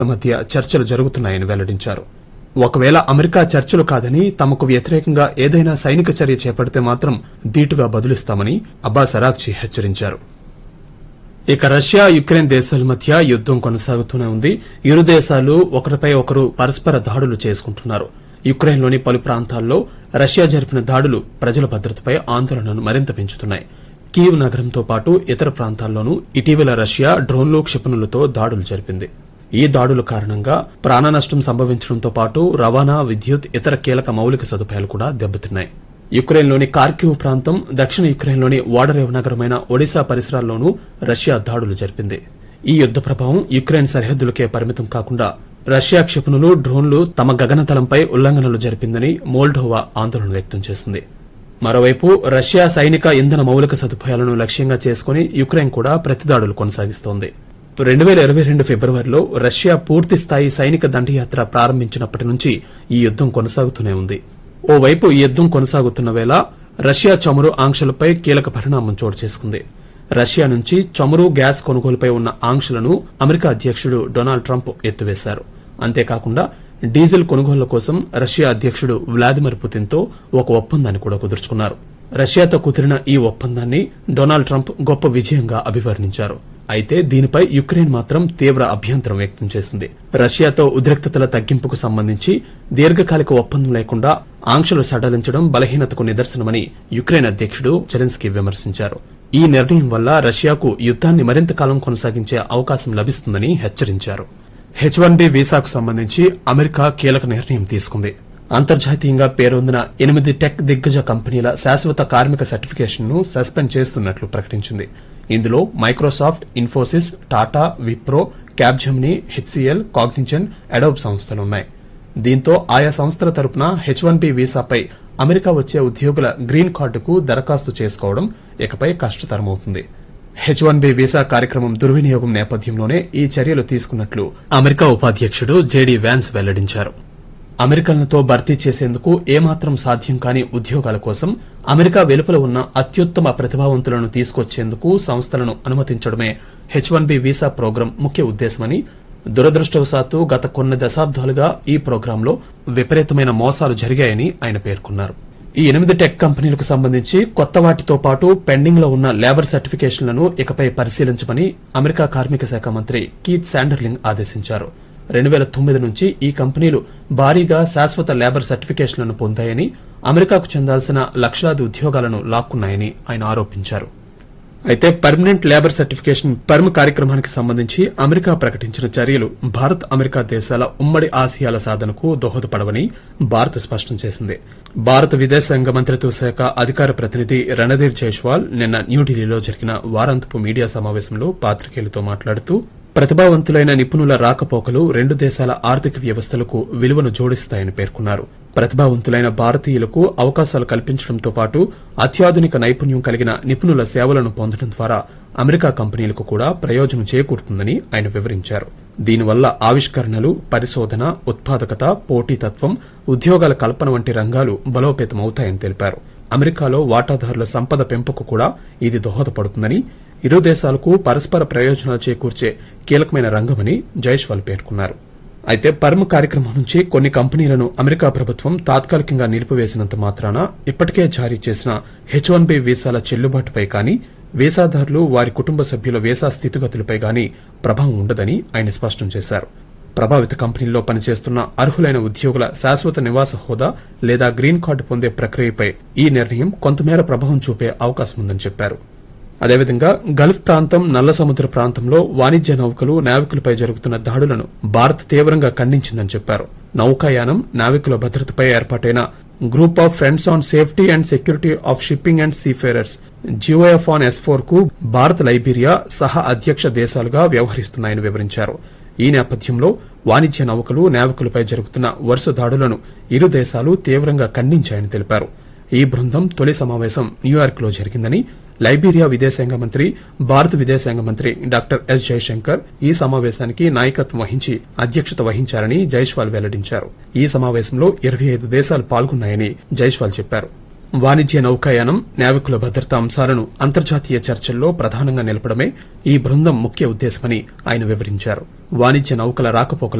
మధ్య చర్చలు జరుగుతున్నాయని వెల్లడించారు ఒకవేళ అమెరికా చర్చలు కాదని తమకు వ్యతిరేకంగా ఏదైనా సైనిక చర్య చేపడితే మాత్రం ధీటుగా బదులిస్తామని అబ్బాస్ అరాక్చి హెచ్చరించారు ఇక రష్యా యుక్రెయిన్ దేశాల మధ్య యుద్దం కొనసాగుతూనే ఉంది ఇరు దేశాలు ఒకరిపై ఒకరు పరస్పర దాడులు చేసుకుంటున్నారు యుక్రెయిన్లోని పలు ప్రాంతాల్లో రష్యా జరిపిన దాడులు ప్రజల భద్రతపై ఆందోళనను మరింత పెంచుతున్నాయి కీవ్ నగరంతో పాటు ఇతర ప్రాంతాల్లోనూ ఇటీవల రష్యా డ్రోన్లు క్షిపణులతో దాడులు జరిపింది ఈ దాడుల కారణంగా ప్రాణ నష్టం సంభవించడంతో పాటు రవాణా విద్యుత్ ఇతర కీలక మౌలిక సదుపాయాలు కూడా దెబ్బతిన్నాయి యుక్రెయిన్లోని కార్కివ్ ప్రాంతం దక్షిణ యుక్రెయిన్లోని ఓడరేవు నగరమైన ఒడిశా పరిసరాల్లోనూ రష్యా దాడులు జరిపింది ఈ యుద్ద ప్రభావం యుక్రెయిన్ సరిహద్దులకే పరిమితం కాకుండా రష్యా క్షిపణులు డ్రోన్లు తమ గగనతలంపై ఉల్లంఘనలు జరిపిందని మోల్డోవా ఆందోళన వ్యక్తం చేసింది మరోవైపు రష్యా సైనిక ఇంధన మౌలిక సదుపాయాలను లక్ష్యంగా చేసుకుని యుక్రెయిన్ కూడా ప్రతిదాడులు కొనసాగిస్తోంది రెండు వేల ఇరవై రెండు ఫిబ్రవరిలో రష్యా పూర్తి స్థాయి సైనిక దండయాత్ర ప్రారంభించినప్పటి నుంచి ఈ యుద్దం కొనసాగుతూనే ఉంది ఓవైపు ఈ యుద్దం కొనసాగుతున్న వేళ రష్యా చమురు ఆంక్షలపై కీలక పరిణామం చోటు చేసుకుంది రష్యా నుంచి చమురు గ్యాస్ కొనుగోలుపై ఉన్న ఆంక్షలను అమెరికా అధ్యక్షుడు డొనాల్డ్ ట్రంప్ ఎత్తివేశారు అంతేకాకుండా డీజిల్ కొనుగోళ్ల కోసం రష్యా అధ్యక్షుడు వ్లాదిమిర్ పుతిన్తో ఒక ఒప్పందాన్ని కూడా కుదుర్చుకున్నారు రష్యాతో కుదిరిన ఈ ఒప్పందాన్ని డొనాల్డ్ ట్రంప్ గొప్ప విజయంగా అభివర్ణించారు అయితే దీనిపై యుక్రెయిన్ మాత్రం తీవ్ర అభ్యంతరం వ్యక్తం చేసింది రష్యాతో ఉద్రిక్తతల తగ్గింపుకు సంబంధించి దీర్ఘకాలిక ఒప్పందం లేకుండా ఆంక్షలు సడలించడం బలహీనతకు నిదర్శనమని యుక్రెయిన్ అధ్యక్షుడు జెలెన్స్కీ విమర్శించారు ఈ నిర్ణయం వల్ల రష్యాకు యుద్దాన్ని మరింత కాలం కొనసాగించే అవకాశం లభిస్తుందని హెచ్చరించారు హెచ్ వన్ బి వీసాకు సంబంధించి అమెరికా కీలక నిర్ణయం తీసుకుంది అంతర్జాతీయంగా పేరొందిన ఎనిమిది టెక్ దిగ్గజ కంపెనీల శాశ్వత కార్మిక సర్టిఫికేషన్ ను సస్పెండ్ చేస్తున్నట్లు ప్రకటించింది ఇందులో Microsoft Infosys Tata Wipro Capgemini HCL Cognizant Adobe సంస్థలున్నాయి దీంతో ఆయా సంస్థల తరపున హెచ్ వన్ బి వీసాపై అమెరికా వచ్చే ఉద్యోగుల గ్రీన్ కార్డుకు దరఖాస్తు చేసుకోవడం ఇకపై కష్టతరమవుతుంది హెచ్ వన్ బి వీసా కార్యక్రమం దుర్వినియోగం నేపథ్యంలోనే ఈ చర్యలు తీసుకున్నట్లు అమెరికా ఉపాధ్యక్షుడు జేడీ వ్యాన్స్ వెల్లడించారు అమెరికన్లతో భర్తీ చేసేందుకు ఏమాత్రం సాధ్యం కాని ఉద్యోగాల కోసం అమెరికా వెలుపల ఉన్న అత్యుత్తమ ప్రతిభావంతులను తీసుకొచ్చేందుకు సంస్థలను అనుమతించడమే H one B visa program ముఖ్య ఉద్దేశమని దురదృష్టవశాత్తు గత కొన్ని దశాబ్దాలుగా ఈ ప్రోగ్రాంలో విపరీతమైన మోసాలు జరిగాయని ఆయన పేర్కొన్నారు ఈ ఎనిమిది టెక్ కంపెనీలకు సంబంధించి కొత్త వాటితో పాటు పెండింగ్ లో ఉన్న లేబర్ సర్టిఫికేషన్లను ఇకపై పరిశీలించమని అమెరికా కార్మిక శాఖ మంత్రి కీత్ శాండర్లింగ్ ఆదేశించారు రెండు వేల తొమ్మిది నుంచి ఈ కంపెనీలు భారీగా శాశ్వత లేబర్ సర్టిఫికేషన్లను పొందాయని అమెరికాకు చెందాల్సిన లక్షలాది ఉద్యోగాలను లాక్కున్నాయని ఆయన ఆరోపించారు అయితే పర్మనెంట్ లేబర్ సర్టిఫికేషన్ పర్మ్ కార్యక్రమానికి సంబంధించి అమెరికా ప్రకటించిన చర్యలు భారత్ అమెరికా దేశాల ఉమ్మడి ఆశయాల సాధనకు దోహదపడవని భారత్ స్పష్టం చేసింది భారత విదేశాంగ మంత్రిత్వ శాఖ అధికార ప్రతినిధి రణధీర్ జైష్వాల్ నిన్న న్యూఢిల్లీలో జరిగిన వారాంతపు మీడియా సమావేశంలో పాత్రికేయులతో మాట్లాడుతూ ప్రతిభావంతులైన నిపుణుల రాకపోకలు రెండు దేశాల ఆర్థిక వ్యవస్థలకు విలువను జోడిస్తాయని పేర్కొన్నారు ప్రతిభావంతులైన భారతీయులకు అవకాశాలు కల్పించడంతో పాటు అత్యాధునిక నైపుణ్యం కలిగిన నిపుణుల సేవలను పొందడం ద్వారా అమెరికా కంపెనీలకు కూడా ప్రయోజనం చేకూరుతుందని ఆయన వివరించారు దీనివల్ల ఆవిష్కరణలు పరిశోధన ఉత్పాదకత పోటీతత్వం ఉద్యోగాల కల్పన వంటి రంగాలు బలోపేతమవుతాయని తెలిపారు అమెరికాలో వాటాదారుల సంపద పెంపుకు కూడా ఇది దోహదపడుతుందని ఇరు దేశాలకు పరస్పర ప్రయోజనాలు చేకూర్చే కీలకమైన రంగమని జైష్వాల్ పేర్కొన్నారు అయితే పర్మ్ కార్యక్రమం నుంచి కొన్ని కంపెనీలను అమెరికా ప్రభుత్వం తాత్కాలికంగా నిలిపివేసినంత మాత్రాన ఇప్పటికే జారీ చేసిన హెచ్ వన్ బి వీసాల చెల్లుబాటుపై కానీ వీసాదారులు వారి కుటుంబ సభ్యుల వీసా స్థితిగతులపై గానీ ప్రభావం ఉండదని ఆయన స్పష్టం చేశారు ప్రభావిత కంపెనీల్లో పనిచేస్తున్న అర్హులైన ఉద్యోగుల శాశ్వత నివాస హోదా లేదా గ్రీన్ కార్డు పొందే ప్రక్రియపై ఈ నిర్ణయం కొంతమేర ప్రభావం చూపే అవకాశం ఉందని చెప్పారు అదేవిధంగా గల్ఫ్ ప్రాంతం నల్ల సముద్ర ప్రాంతంలో వాణిజ్య నౌకలు నావికులపై జరుగుతున్న దాడులను భారత్ తీవ్రంగా ఖండించిందని చెప్పారు నౌకాయానం నావికుల భద్రతపై ఏర్పాటైన group of friends on safety and security of shipping and seafarers GOF on S four కు భారత్ లైబీరియా సహ అధ్యక్ష దేశాలుగా వ్యవహరిస్తున్నాయని వివరించారు ఈ నేపథ్యంలో వాణిజ్య నౌకలు నావికులపై జరుగుతున్న వరుస దాడులను ఇరు దేశాలు తీవ్రంగా ఖండించాయని తెలిపారు ఈ బృందం తొలి సమావేశం న్యూయార్క్ లో జరిగిందని లైబీరియా విదేశాంగ మంత్రి భారత విదేశాంగ మంత్రి డాక్టర్ ఎస్ జైశంకర్ ఈ సమావేశానికి నాయకత్వం వహించి అధ్యక్షత వహించారని జైష్వాల్ వెల్లడించారు ఈ సమావేశంలో ఇరవై ఐదు దేశాలు పాల్గొన్నాయని జైష్వాల్ చెప్పారు వాణిజ్య నౌకాయానం నావికుల భద్రతా అంశాలను అంతర్జాతీయ చర్చల్లో ప్రధానంగా నిలపడమే ఈ బృందం ముఖ్య ఉద్దేశమని ఆయన వివరించారు వాణిజ్య నౌకల రాకపోకల